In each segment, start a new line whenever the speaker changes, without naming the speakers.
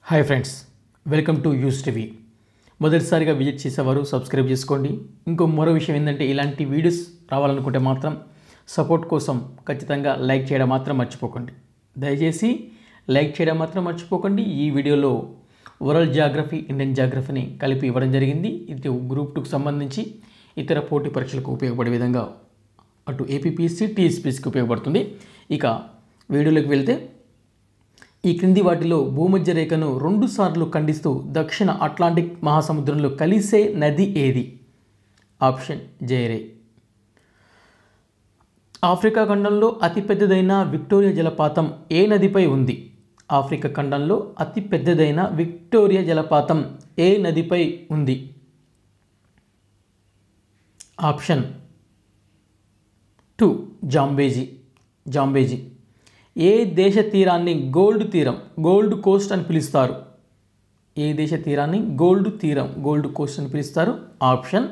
hi friends welcome to యూస్ TV మొదటిసారిగా visit చేసేవారు సబ్స్క్రైబ్ చేసుకోండి ఇంకో మరో విషయం ఏంటంటే ఇలాంటి వీడియోస్ రావాలనుకుంటే మాత్రం సపోర్ట్ కోసం ఖచ్చితంగా లైక్ చేయడం మాత్రం మర్చిపోకండి దయచేసి లైక్ చేయడం మాత్రం మర్చిపోకండి ఈ వీడియోలో వరల్డ్ జాగ్రఫీ ఇండియన్ జాగ్రఫీని కలిపి ఇవ్వడం జరిగింది ఇది గ్రూప్ టూకి సంబంధించి ఇతర పోటీ పరీక్షలకు ఉపయోగపడే విధంగా అటు ఏపీపీఎస్సీ టీఎస్పీఎస్కి ఉపయోగపడుతుంది ఇక వీడియోలోకి వెళ్తే ఈ క్రింది వాటిలో భూమధ్య రేఖను రెండుసార్లు ఖండిస్తూ దక్షిణ అట్లాంటిక్ మహాసముద్రంలో కలిసే నది ఏది ఆప్షన్ జైరే ఆఫ్రికా ఖండంలో అతిపెద్దదైన విక్టోరియా జలపాతం ఏ నదిపై ఉంది ఆఫ్రికా ఖండంలో అతి పెద్దదైన విక్టోరియా జలపాతం ఏ నదిపై ఉంది ఆప్షన్ టూ జాంబేజీ జాంబేజీ ఏ దేశ తీరాన్ని గోల్డ్ తీరం గోల్డ్ కోస్ట్ అని పిలుస్తారు ఏ దేశ తీరాన్ని గోల్డ్ తీరం గోల్డ్ కోస్ట్ అని పిలుస్తారు ఆప్షన్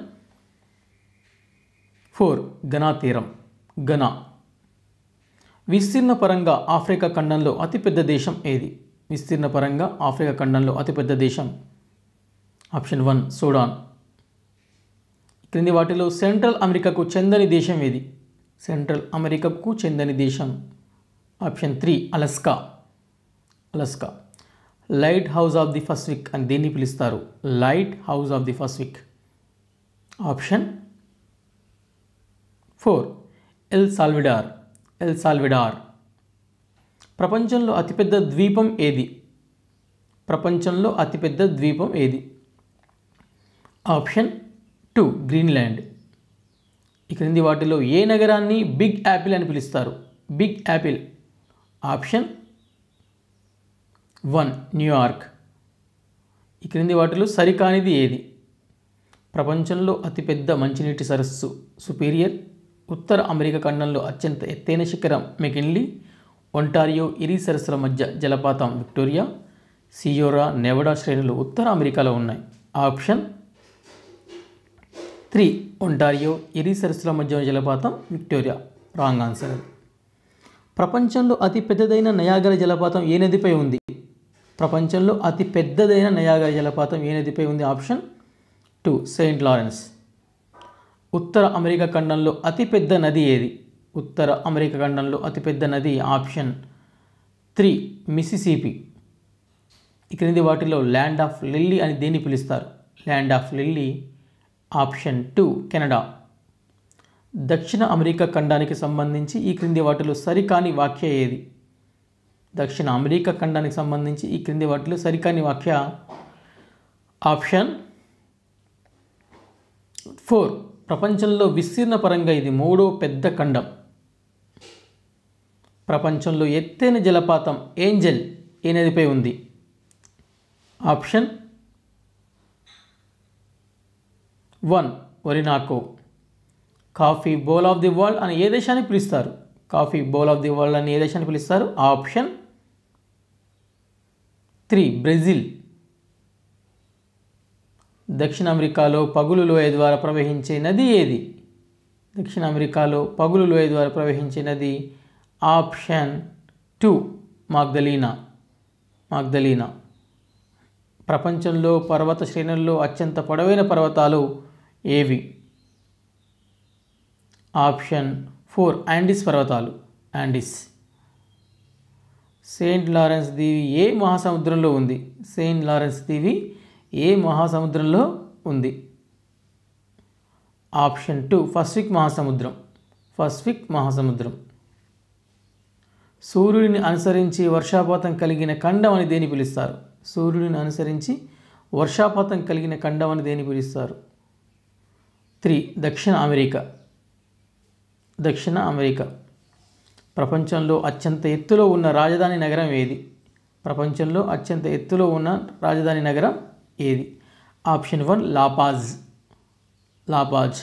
ఫోర్ ఘనా తీరం ఘనా విస్తీర్ణ పరంగా ఆఫ్రికా ఖండంలో అతిపెద్ద దేశం ఏది విస్తీర్ణ పరంగా ఆఫ్రికా ఖండంలో అతిపెద్ద దేశం ఆప్షన్ వన్ సూడాన్ క్రింది వాటిలో సెంట్రల్ అమెరికాకు చెందని దేశం ఏది సెంట్రల్ అమెరికాకు చెందని దేశం option three Alaska Alaska lighthouse of the Pacific అని దీన్ని పిలుస్తారు lighthouse of the Pacific option four El Salvador El Salvador ప్రపంచంలో అతిపెద్ద ద్వీపం ఏది ప్రపంచంలో అతిపెద్ద ద్వీపం ఏది ఆప్షన్ టూ గ్రీన్లాండ్ ఈ క్రింది వాటిలో ఏ నగరాన్ని బిగ్ యాపిల్ అని పిలుస్తారు Big Apple option one New York ఈ క్రింది వాటిలో సరికానిది ఏది ప్రపంచంలో అతిపెద్ద మంచినీటి సరస్సు సుపీరియర్ ఉత్తర అమెరికా ఖండంలో అత్యంత ఎత్తైన శిఖరం మెకిన్లీ ఒంటారియో ఇరి సరస్సుల మధ్య జలపాతం విక్టోరియా సియోరా నెవడా శ్రేణులు ఉత్తర అమెరికాలో ఉన్నాయి ఆప్షన్ త్రీ ఒంటారియో ఇరి సరస్సుల మధ్య జలపాతం విక్టోరియా రాంగ్ ఆన్సర్ ప్రపంచంలో అతి పెద్దదైన నయాగర జలపాతం ఏ నదిపై ఉంది ప్రపంచంలో అతి పెద్దదైన నయాగర జలపాతం ఏ నదిపై ఉంది ఆప్షన్ టూ సెయింట్ లారెన్స్ ఉత్తర అమెరికా ఖండంలో అతిపెద్ద నది ఏది ఉత్తర అమెరికా ఖండంలో అతిపెద్ద నది ఆప్షన్ త్రీ మిసిసిపి ఈ క్రింది వాటిలో ల్యాండ్ ఆఫ్ లిల్లీ అని దేన్ని పిలుస్తారు land of lily option two Canada దక్షిణ అమెరికా ఖండానికి సంబంధించి ఈ క్రింది వాటిలో సరికాని వాక్య ఏది దక్షిణ అమెరికా ఖండానికి సంబంధించి ఈ క్రింది వాటిలో సరికాని వాక్య ఆప్షన్ ఫోర్ ప్రపంచంలో విస్తీర్ణ పరంగా ఇది మూడో పెద్ద ఖండం ప్రపంచంలో ఎత్తైన జలపాతం ఏంజల్ ఏ నదిపై ఉంది option one Orinoco coffee bowl of the world అని ఏ దేశాన్ని పిలుస్తారు coffee bowl of the world అని ఏ దేశాన్ని పిలుస్తారు ఆప్షన్ త్రీ బ్రెజిల్ దక్షిణ అమెరికాలో పగులు లోయ ద్వారా ప్రవహించే నది ఏది దక్షిణ అమెరికాలో పగులు లోయ ద్వారా ప్రవహించే నది ఆప్షన్ టూ మాగ్దలీనా మాగ్దలీనా ప్రపంచంలో పర్వత శ్రేణుల్లో అత్యంత పొడవైన పర్వతాలు ఏవి ఆప్షన్ ఫోర్ యాండిస్ పర్వతాలు యాండిస్ సెయింట్ లారెన్స్ దీవి ఏ మహాసముద్రంలో ఉంది సెయింట్ లారెన్స్ దీవి ఏ మహాసముద్రంలో ఉంది ఆప్షన్ టూ పసిఫిక్ మహాసముద్రం పసిఫిక్ మహాసముద్రం సూర్యుడిని అనుసరించి వర్షాపాతం కలిగిన ఖండం అని దేని పిలుస్తారు సూర్యుడిని అనుసరించి వర్షాపాతం కలిగిన ఖండం అని దేని పిలుస్తారు త్రీ దక్షిణ అమెరికా దక్షిణ అమెరికా ప్రపంచంలో అత్యంత ఎత్తులో ఉన్న రాజధాని నగరం ఏది ప్రపంచంలో అత్యంత ఎత్తులో ఉన్న రాజధాని నగరం ఏది ఆప్షన్ వన్ లాపాజ్ లాపాజ్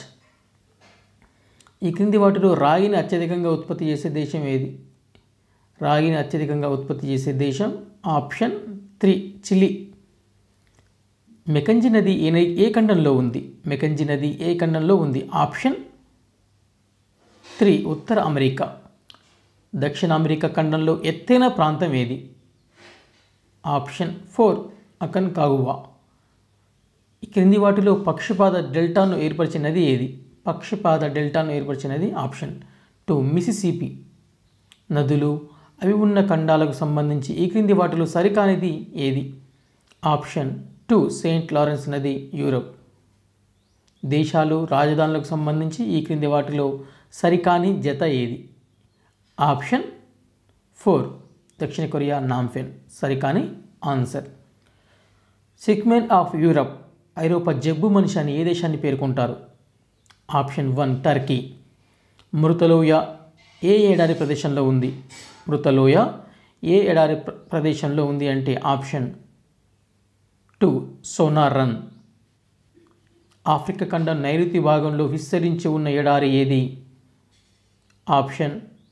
ఈ క్రింది వాటిలో రాగిని అత్యధికంగా ఉత్పత్తి చేసే దేశం ఏది రాగిని అత్యధికంగా ఉత్పత్తి చేసే దేశం ఆప్షన్ త్రీ చిలీ మెకంజి నది ఏ న- ఏ ఖండంలో ఉంది మెకంజి నది ఏ ఖండంలో ఉంది ఆప్షన్ త్రీ ఉత్తర అమెరికా దక్షిణ అమెరికా ఖండంలో ఎత్తైన ప్రాంతం ఏది ఆప్షన్ ఫోర్ అకన్ కాగువా ఈ క్రింది వాటిలో పక్షపాత డెల్టాను ఏర్పరిచిన నది ఏది పక్షపాత డెల్టాను ఏర్పరిచినది ఆప్షన్ టూ మిసిసిపి నదులు అవి ఉన్న ఖండాలకు సంబంధించి ఈ క్రింది వాటిలో సరికానిది ఏది ఆప్షన్ టూ సెయింట్ లారెన్స్ నది యూరప్ దేశాలు రాజధానులకు సంబంధించి ఈ క్రింది వాటిలో సరికాని జత ఏది ఆప్షన్ ఫోర్ దక్షిణ కొరియా నాంఫెన్ సరికాని ఆన్సర్ సిక్మెన్ ఆఫ్ యూరప్ ఐరోపా జబ్బు మనిషి అని ఏ దేశాన్ని పేర్కొంటారు ఆప్షన్ వన్ టర్కీ మృతలోయ ఏ ఏడాది ప్రదేశంలో ఉంది మృతలోయ ఏ ఎడారి ప్ర- ప్రదేశంలో ఉంది అంటే ఆప్షన్ టూ సోనారన్ ఆఫ్రికా ఖండం నైరుతి భాగంలో విస్తరించి ఉన్న ఎడారి ఏది ఆప్షన్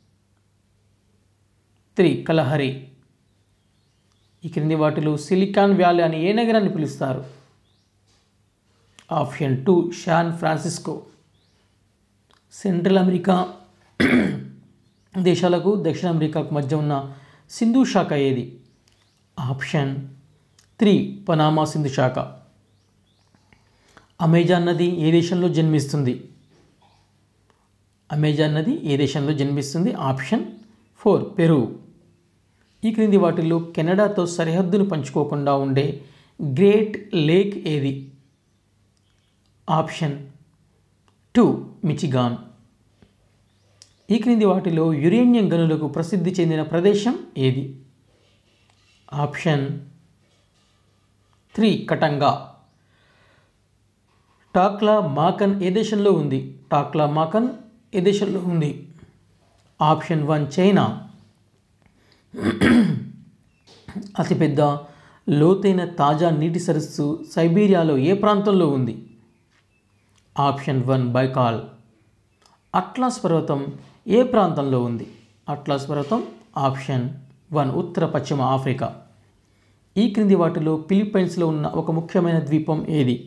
త్రీ కలహరి ఈ క్రింది వాటిలో సిలికాన్ వ్యాలీ అని ఏ నగరాన్ని పిలుస్తారు option two San Francisco central America దేశాలకు దక్షిణ అమెరికాకు మధ్య ఉన్న సింధు శాఖ ఏది ఆప్షన్ త్రీ పనామా సింధు శాఖ అమెజాన్ నది ఏ దేశంలో జన్మిస్తుంది అమెజాన్ నది ఏ దేశంలో జన్మిస్తుంది ఆప్షన్ ఫోర్ పెరు ఈ క్రింది వాటిల్లో కెనడాతో సరిహద్దును పంచుకోకుండా ఉండే గ్రేట్ లేక్ ఏది ఆప్షన్ టూ మిచిగాన్ ఈ క్రింది వాటిలో యురేనియం గనులకు ప్రసిద్ధి చెందిన ప్రదేశం ఏది ఆప్షన్ త్రీ కటంగా టాక్లా మాకన్ ఏ దేశంలో ఉంది టాక్లా మాకన్ ఏ దేశంలో ఉంది ఆప్షన్ వన్ చైనా అతిపెద్ద లోతైన తాజా నీటి సరస్సు సైబీరియాలో ఏ ప్రాంతంలో ఉంది ఆప్షన్ వన్ బైకాల్ అట్లాస్ పర్వతం ఏ ప్రాంతంలో ఉంది అట్లాస్ పర్వతం ఆప్షన్ వన్ ఉత్తర పశ్చిమ ఆఫ్రికా ఈ క్రింది వాటిలో ఫిలిప్పైన్స్లో ఉన్న ఒక ముఖ్యమైన ద్వీపం ఏది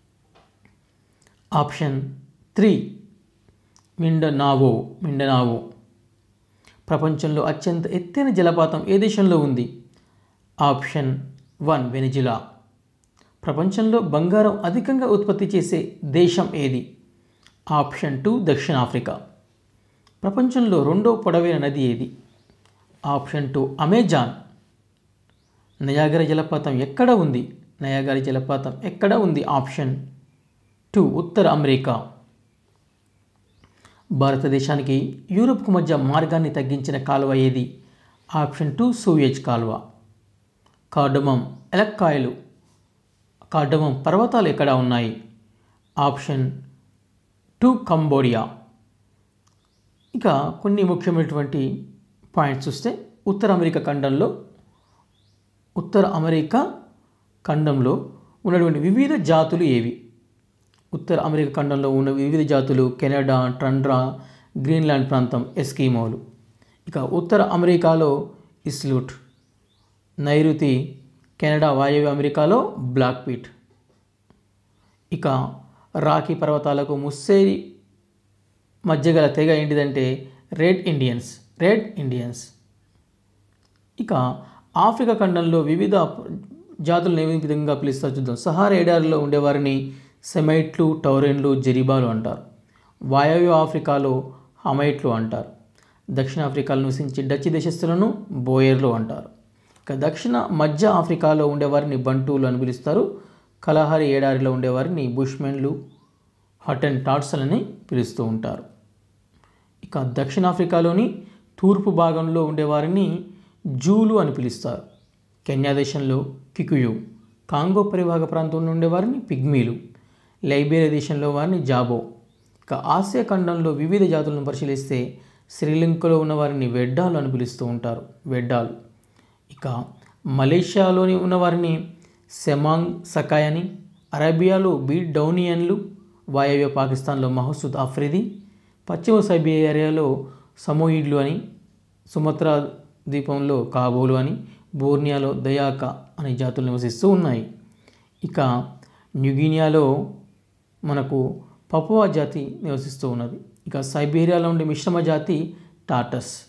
ఆప్షన్ త్రీ మిండనావో మిండనావో ప్రపంచంలో అత్యంత ఎత్తైన జలపాతం ఏ దేశంలో ఉంది ఆప్షన్ వన్ వెనిజులా ప్రపంచంలో బంగారం అధికంగా ఉత్పత్తి చేసే దేశం ఏది ఆప్షన్ టూ దక్షిణాఫ్రికా ప్రపంచంలో రెండో పొడవైన నది ఏది ఆప్షన్ టూ అమెజాన్ నయాగర జలపాతం ఎక్కడ ఉంది నయాగర జలపాతం ఎక్కడ ఉంది ఆప్షన్ టూ ఉత్తర అమెరికా భారతదేశానికి యూరప్కు మధ్య మార్గాన్ని తగ్గించిన కాలువ ఏది ఆప్షన్ టూ సూయేజ్ కాలువ కార్డమం ఎలక్కాయలు కార్డమం పర్వతాలు ఎక్కడ ఉన్నాయి ఆప్షన్ టూ కంబోడియా ఇక కొన్ని ముఖ్యమైనటువంటి పాయింట్స్ చూస్తే ఉత్తర అమెరికా ఖండంలో ఉత్తర అమెరికా ఖండంలో ఉన్నటువంటి వివిధ జాతులు ఏవి ఉత్తర అమెరికా ఖండంలో ఉన్న వివిధ జాతులు కెనడా ట్రండ్రా గ్రీన్లాండ్ ప్రాంతం ఎస్కీమోలు ఇక ఉత్తర అమెరికాలో ఇస్లూట్ నైరుతి కెనడా వాయవ్య అమెరికాలో బ్లాక్ పీట్ ఇక రాఖీ పర్వతాలకు ముస్సేరి మధ్య గల తెగ ఏంటిదంటే రెడ్ ఇండియన్స్ రెడ్ ఇండియన్స్ ఇక ఆఫ్రికా ఖండంలో వివిధ జాతులను ఏ విధంగా పిలుస్తారు చూద్దాం సహారా ఎడారిలో ఉండేవారిని సెమైట్లు టౌరెన్లు జెరిబాలు అంటారు వాయవ్య ఆఫ్రికాలో హమైట్లు అంటారు దక్షిణాఫ్రికాలో నివసించే డచ్ దేశస్తులను బోయర్లు అంటారు ఇక దక్షిణ మధ్య ఆఫ్రికాలో ఉండేవారిని బంటూలు అని పిలుస్తారు కలహారి ఏడారిలో ఉండేవారిని బుష్మెన్లు హటన్ టాట్సల్ అని పిలుస్తూ ఉంటారు ఇక దక్షిణాఫ్రికాలోని తూర్పు భాగంలో ఉండేవారిని జూలు అని పిలుస్తారు కెన్యా దేశంలో కికుయు కాంగో పరివాహక ప్రాంతంలో ఉండేవారిని పిగ్మీలు లైబేరియా దేశంలో వారిని జాబో ఇక ఆసియా ఖండంలో వివిధ జాతులను పరిశీలిస్తే శ్రీలంకలో ఉన్న వారిని వెడ్డాలు అని పిలుస్తూ ఉంటారు వెడ్డాలు ఇక మలేషియాలోని ఉన్నవారిని సెమాంగ్ సకాయ్ అని అరేబియాలో బీ డౌనియన్లు వాయవ్య పాకిస్తాన్లో మహసూద్ ఆఫ్రిది పశ్చిమ సైబీరియాలో సమోయిడ్లు అని సుమత్రా ద్వీపంలో కాబోలు అని బోర్నియాలో దయాక అనే జాతులు నివసిస్తూ ఉన్నాయి ఇక న్యూగినియాలో మనకు పపువా జాతి నివసిస్తూ ఉన్నది ఇక సైబీరియాలో ఉండే మిశ్రమ జాతి టాటస్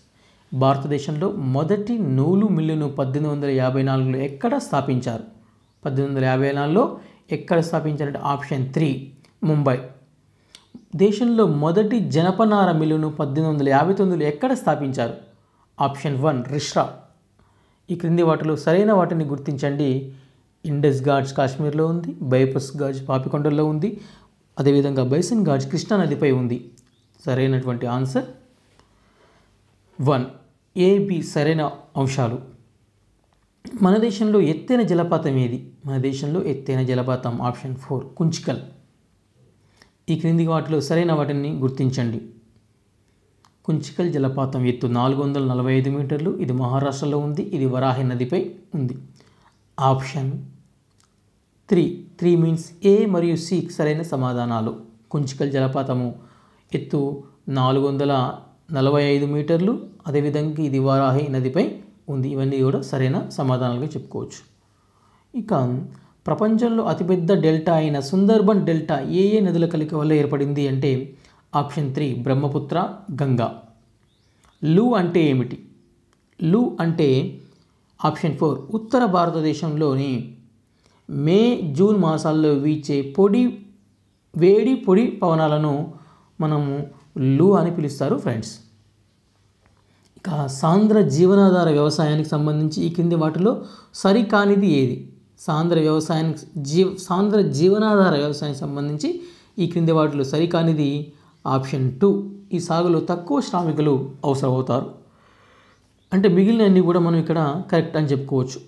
భారతదేశంలో మొదటి నూలు మిల్లును పద్దెనిమిది వందల యాభై నాలుగులో ఎక్కడ స్థాపించారు పద్దెనిమిది వందల యాభై నాలుగులో ఎక్కడ స్థాపించారంటే ఆప్షన్ త్రీ ముంబై దేశంలో మొదటి జనపనార మిల్లును పద్దెనిమిది వందల యాభై తొమ్మిదిలో ఎక్కడ స్థాపించారు ఆప్షన్ వన్ రిష్రా ఈ క్రింది వాటిలో సరైన వాటిని గుర్తించండి ఇండస్ ఘాట్స్ కాశ్మీర్లో ఉంది బైపస్ ఘాట్స్ పాపికొండల్లో ఉంది అదేవిధంగా బైసన్ ఘాట్స్ కృష్ణా నదిపై ఉంది సరైనటువంటి ఆన్సర్ వన్ ఏబి సరైన అంశాలు మన దేశంలో ఎత్తైన జలపాతం ఏది మన దేశంలో ఎత్తైన జలపాతం ఆప్షన్ ఫోర్ కుంచికల్ ఈ క్రింది వాటిలో సరైన వాటిని గుర్తించండి కుంచికల్ జలపాతం ఎత్తు నాలుగు వందల నలభై ఐదు మీటర్లు ఇది మహారాష్ట్రలో ఉంది ఇది వరాహి నదిపై ఉంది option three three means A మరియు సి సరైన సమాధానాలు కుంచికల్ జలపాతము ఎత్తు నాలుగు వందల నలభై ఐదు మీటర్లు అదేవిధంగా ఇది వారాహి నదిపై ఉంది ఇవన్నీ కూడా సరైన సమాధానాలుగా చెప్పుకోవచ్చు ఇక ప్రపంచంలో అతిపెద్ద డెల్టా అయిన సుందర్బన్ డెల్టా ఏ ఏ నదుల కలిక వల్ల ఏర్పడింది అంటే ఆప్షన్ త్రీ బ్రహ్మపుత్ర గంగా లు అంటే ఏమిటి లు అంటే ఆప్షన్ ఫోర్ ఉత్తర భారతదేశంలోని మే జూన్ మాసాల్లో వీచే పొడి వేడి పొడి పవనాలను మనము లు అని పిలుస్తారు ఫ్రెండ్స్ ఇక సాంద్ర జీవనాధార వ్యవసాయానికి సంబంధించి ఈ కింది వాటిలో సరికానిది ఏది సాంద్ర వ్యవసాయానికి జీ సాంద్ర జీవనాధార వ్యవసాయానికి సంబంధించి ఈ క్రింది వాటిలో సరికానిది ఆప్షన్ టూ ఈ సాగులో తక్కువ శ్రామికులు అవసరమవుతారు అంటే మిగిలినవన్నీ కూడా మనం ఇక్కడ కరెక్ట్ అని చెప్పుకోవచ్చు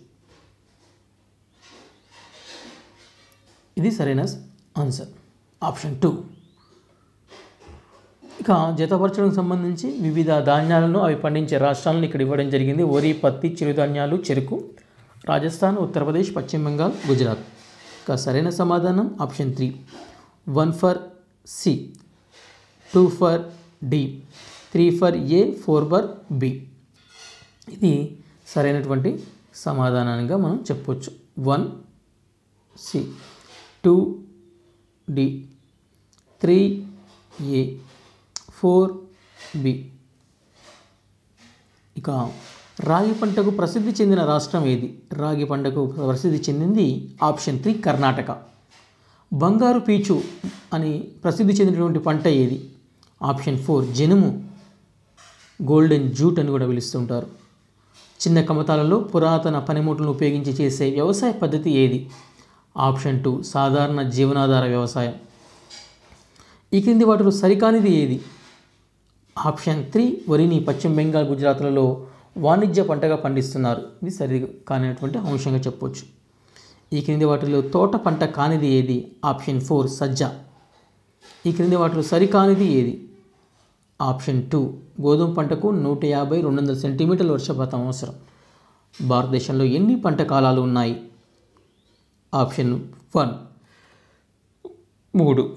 ఇది సరైన ఆన్సర్ ఆప్షన్ టూ ఇక జతపరచడానికి సంబంధించి వివిధ ధాన్యాలను అవి పండించే రాష్ట్రాలను ఇక్కడ ఇవ్వడం జరిగింది వరి పత్తి చిరుధాన్యాలు చెరుకు రాజస్థాన్ ఉత్తరప్రదేశ్ పశ్చిమ బెంగాల్ గుజరాత్ ఇక సరైన సమాధానం option three one for C two for D three for A four for B ఇది సరైనటువంటి సమాధానంగా మనం చెప్పొచ్చు one C two D three A four B ఇక రాగి పంటకు ప్రసిద్ధి చెందిన రాష్ట్రం ఏది రాగి పంటకు ప్రసిద్ధి చెందింది ఆప్షన్ త్రీ కర్ణాటక బంగారు పీచు అని ప్రసిద్ధి చెందినటువంటి పంట ఏది ఆప్షన్ ఫోర్ జనుము గోల్డెన్ జూట్ అని కూడా పిలుస్తుంటారు చిన్న కమతాలలో పురాతన పనిముట్లను ఉపయోగించి చేసే వ్యవసాయ పద్ధతి ఏది ఆప్షన్ టూ సాధారణ జీవనాధార వ్యవసాయం ఈ క్రింది వాటిలో సరికానిది ఏది ఆప్షన్ త్రీ వరిని పశ్చిమ బెంగాల్ గుజరాత్లలో వాణిజ్య పంటగా పండిస్తున్నారు ఇది సరి కానిటువంటి అంశంగా చెప్పొచ్చు ఈ క్రింది వాటిలో తోట పంట కానిది ఏది ఆప్షన్ ఫోర్ సజ్జ ఈ క్రింది వాటిలో సరికానిది ఏది ఆప్షన్ టూ గోధుమ పంటకు నూట యాభై రెండు వందల సెంటీమీటర్ల వర్షపాతం అవసరం భారతదేశంలో ఎన్ని పంట కాలాలు ఉన్నాయి ఆప్షన్ వన్ మూడు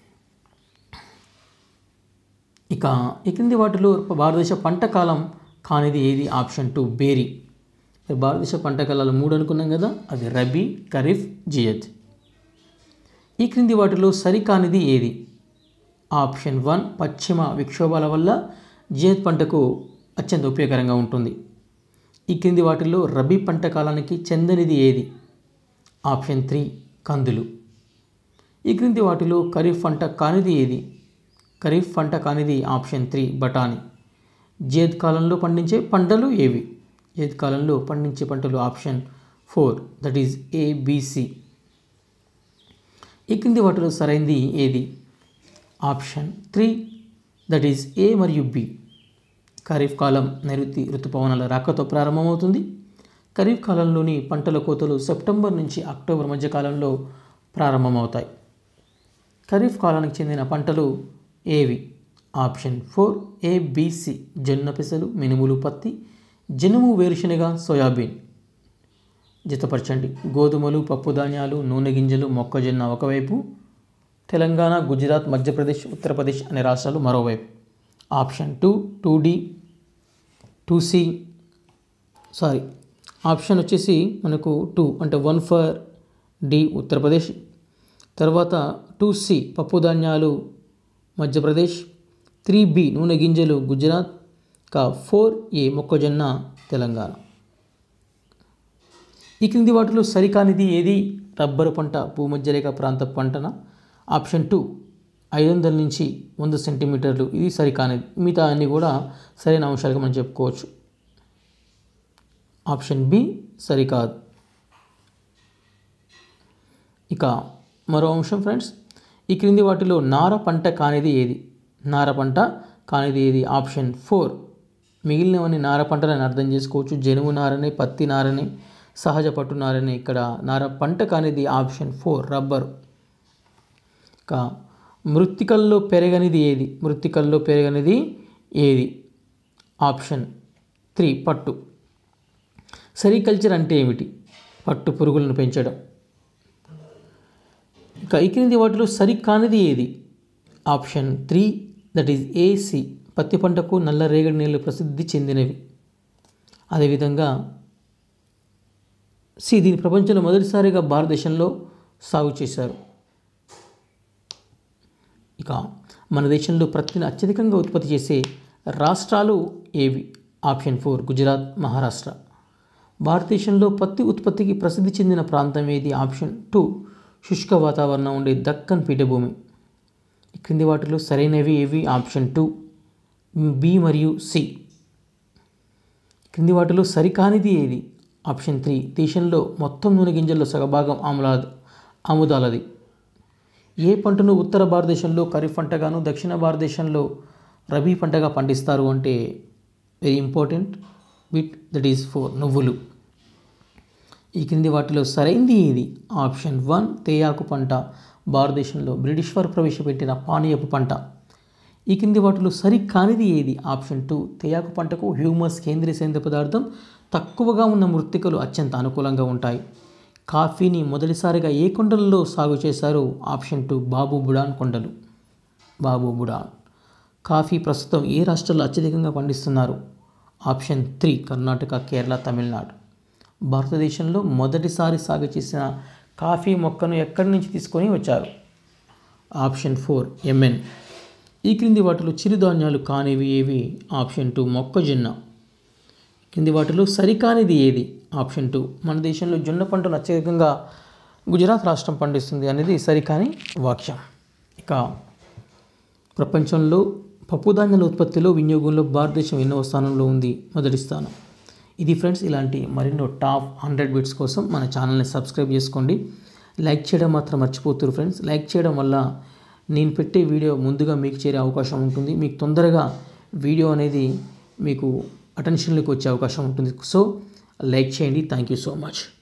ఇక ఈ క్రింది వాటిలో భారతదేశ పంట కాలం కానిది ఏది ఆప్షన్ టూ బేరీ భారతదేశ పంట కాలాలు మూడు అనుకున్నాం కదా అది రబీ ఖరీఫ్ జియత్ ఈ క్రింది వాటిలో సరికానిది ఏది ఆప్షన్ వన్ పశ్చిమ విక్షోభాల వల్ల జియత్ పంటకు అత్యంత ఉపయోగకరంగా ఉంటుంది ఈ క్రింది వాటిల్లో రబీ పంట కాలానికి చెందనిది ఏది ఆప్షన్ త్రీ కందులు ఈ క్రింది వాటిలో ఖరీఫ్ పంట కానిది ఏది ఖరీఫ్ పంట కానిది ఆప్షన్ త్రీ బఠానీ జేద్ కాలంలో పండించే పంటలు ఏవి జేద్ కాలంలో పండించే పంటలు option four that is A B C ఈ క్రింది వాటిలో సరైంది ఏది option three that is A మరియు బి ఖరీఫ్ కాలం నైరుతి ఋతుపవనాల రాకతో ప్రారంభమవుతుంది ఖరీఫ్ కాలంలోని పంటల కోతలు సెప్టెంబర్ నుంచి అక్టోబర్ మధ్య కాలంలో ప్రారంభమవుతాయి ఖరీఫ్ కాలానికి చెందిన పంటలు ఏవి ఆప్షన్ ఫోర్ ఏబిసి జొన్న పెసలు మినుములు పత్తి జనుము వేరుశనగ సోయాబీన్ జతపరచండి గోధుమలు పప్పు ధాన్యాలు నూనె గింజలు మొక్కజొన్న ఒకవైపు తెలంగాణ గుజరాత్ మధ్యప్రదేశ్ ఉత్తరప్రదేశ్ అనే రాష్ట్రాలు మరోవైపు option two two D two C sorry option వచ్చేసి మనకు టూ అంటే వన్ ఫర్ డి ఉత్తరప్రదేశ్ తర్వాత టూ సి పప్పు ధాన్యాలు మధ్యప్రదేశ్ త్రీ బి నూనె గింజలు గుజరాత్ ఇక ఫోర్ ఏ మొక్కజొన్న తెలంగాణ ఈ క్రింది వాటిలో సరికానిది ఏది రబ్బరు పంట భూమధ్యరేఖ ప్రాంత పంటన ఆప్షన్ టూ ఐదు వందల నుంచి వంద సెంటీమీటర్లు ఇది సరికానిది మిగతా అన్నీ కూడా సరైన అంశాలుగా మనం చెప్పుకోవచ్చు ఆప్షన్ బి సరికాదు ఇక మరో అంశం ఫ్రెండ్స్ ఈ క్రింది వాటిలో నార పంట కానిది ఏది నార పంట కానిది ఏది ఆప్షన్ ఫోర్ మిగిలినవన్నీ నార పంటలని అర్థం చేసుకోవచ్చు జనుము నారని పత్తి నారని సహజ పట్టు నారని ఇక్కడ నార పంట కానిది ఆప్షన్ ఫోర్ రబ్బరు ఇక మృత్తికల్లో పెరగనిది ఏది మృత్తికల్లో పెరగనిది ఏది ఆప్షన్ త్రీ పట్టు సెరికల్చర్ అంటే ఏమిటి పట్టు పురుగులను పెంచడం ఇక ఈ క్రింది వాటిలో సరికానిది ఏది option three that is A C పత్తి పంటకు నల్ల రేగడి నీళ్ళు ప్రసిద్ధి చెందినవి అదేవిధంగా సి దీని ప్రపంచంలో మొదటిసారిగా భారతదేశంలో సాగు చేశారు ఇక మన దేశంలో ప్రతిని అత్యధికంగా ఉత్పత్తి చేసే రాష్ట్రాలు ఏవి ఆప్షన్ ఫోర్ గుజరాత్ మహారాష్ట్ర భారతదేశంలో పత్తి ఉత్పత్తికి ప్రసిద్ధి చెందిన ప్రాంతం ఏది ఆప్షన్ టూ శుష్క వాతావరణం ఉండే దక్కన్ పీఠభూమి ఈ క్రింది వాటిలో సరైనవి ఏవి ఆప్షన్ టూ బి మరియు సి క్రింది వాటిలో సరికానిది ఏది ఆప్షన్ త్రీ దేశంలో మొత్తం నూనె గింజల్లో సగభాగం ఆములా ఆముదాలది ఏ పంటను ఉత్తర భారతదేశంలో ఖరీఫ్ పంటగాను దక్షిణ భారతదేశంలో రబీ పంటగా పండిస్తారు అంటే very important bit that is four నువ్వులు ఈ క్రింది వాటిలో సరైంది ఏది ఆప్షన్ వన్ తేయాకు పంట భారతదేశంలో బ్రిటిష్ వారు ప్రవేశపెట్టిన పానీయపు పంట ఈ కింది వాటిలో సరి కానిది ఏది ఆప్షన్ టూ తేయాకు పంటకు హ్యూమస్ కేంద్రీయ సేంద్రియ పదార్థం తక్కువగా ఉన్న మృత్తికలు అత్యంత అనుకూలంగా ఉంటాయి కాఫీని మొదటిసారిగా ఏ కొండలలో సాగు చేశారు ఆప్షన్ టూ బాబు బుడాన్ కొండలు బాబు బుడాన్ కాఫీ ప్రస్తుతం ఏ రాష్ట్రాల్లో అత్యధికంగా పండిస్తున్నారు ఆప్షన్ త్రీ కర్ణాటక కేరళ తమిళనాడు భారతదేశంలో మొదటిసారి సాగు చేసిన కాఫీ మొక్కను ఎక్కడి నుంచి తీసుకొని వచ్చారు ఆప్షన్ ఫోర్ ఎంఎన్ ఈ క్రింది వాటిలో చిరుధాన్యాలు కానివి ఏవి ఆప్షన్ టూ మొక్కజొన్న కింది వాటిలో సరికానిది ఏది ఆప్షన్ టూ మన దేశంలో జొన్న పంటను అత్యధికంగా గుజరాత్ రాష్ట్రం పండిస్తుంది అనేది సరికాని వాక్యం ఇక ప్రపంచంలో పప్పుధాన్యాల ఉత్పత్తిలో వినియోగంలో భారతదేశం ఎన్నో స్థానంలో ఉంది మొదటి స్థానం ఇది ఫ్రెండ్స్ ఇలాంటి మరెన్నో టాప్ హండ్రెడ్ బిట్స్ కోసం మన ఛానల్ని సబ్స్క్రైబ్ చేసుకోండి లైక్ చేయడం మాత్రం మర్చిపోతున్నారు ఫ్రెండ్స్ లైక్ చేయడం వల్ల నేను పెట్టే వీడియో ముందుగా మీకు చేరే అవకాశం ఉంటుంది మీకు తొందరగా వీడియో అనేది మీకు అటెన్షన్లోకి వచ్చే అవకాశం ఉంటుంది సో లైక్ చేయండి థ్యాంక్ యూ సో మచ్